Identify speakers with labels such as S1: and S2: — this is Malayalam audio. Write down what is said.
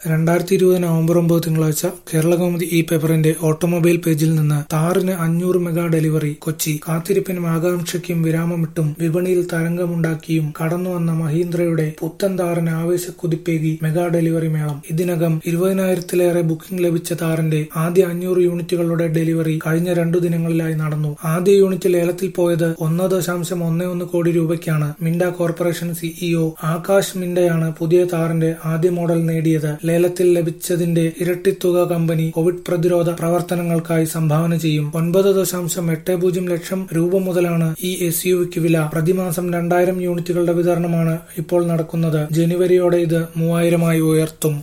S1: രണ്ടായിരത്തി ഇരുപത് നവംബർ ഒമ്പത് തിങ്കളാഴ്ച കേരളകൗമുദി ഈ പേപ്പറിന്റെ ഓട്ടോമൊബൈൽ പേജിൽ നിന്ന് താറിന് അഞ്ഞൂറ് മെഗാ ഡെലിവറി കൊച്ചി കാത്തിരിപ്പിനും ആകാംക്ഷയ്ക്കും വിരാമമിട്ടും വിപണിയിൽ തരംഗമുണ്ടാക്കിയും കടന്നുവന്ന മഹീന്ദ്രയുടെ പുത്തൻ താറിന് ആവേശക്കുതിപ്പേകി മെഗാ ഡെലിവറി മേളം ഇതിനകം ഇരുപതിനായിരത്തിലേറെ ബുക്കിംഗ് ലഭിച്ച താറിന്റെ ആദ്യ അഞ്ഞൂറ് യൂണിറ്റുകളുടെ ഡെലിവറി കഴിഞ്ഞ രണ്ടു ദിനങ്ങളിലായി നടന്നു ആദ്യ യൂണിറ്റ് ലേലത്തിൽ പോയത് ഒന്ന് ദശാംശം ഒന്ന് ഒന്ന് കോടി രൂപയ്ക്കാണ് മിൻഡ കോർപ്പറേഷൻ സിഇഒ ആകാശ് മിൻഡയാണ് പുതിയ താറിന്റെ ആദ്യ മോഡൽ നേടിയത് ലേലത്തിൽ ലഭിച്ചതിന്റെ ഇരട്ടിത്തുക കമ്പനി കോവിഡ് പ്രതിരോധ പ്രവർത്തനങ്ങൾക്കായി സംഭാവന ചെയ്യും ഒൻപത് ദശാംശം എട്ട് പൂജ്യം ലക്ഷം രൂപ മുതലാണ് ഈ എസ് യുവിക്ക് വില പ്രതിമാസം രണ്ടായിരം യൂണിറ്റുകളുടെ വിതരണമാണ് ഇപ്പോൾ നടക്കുന്നത് ജനുവരിയോടെ ഇത് മൂവായിരമായി ഉയർത്തും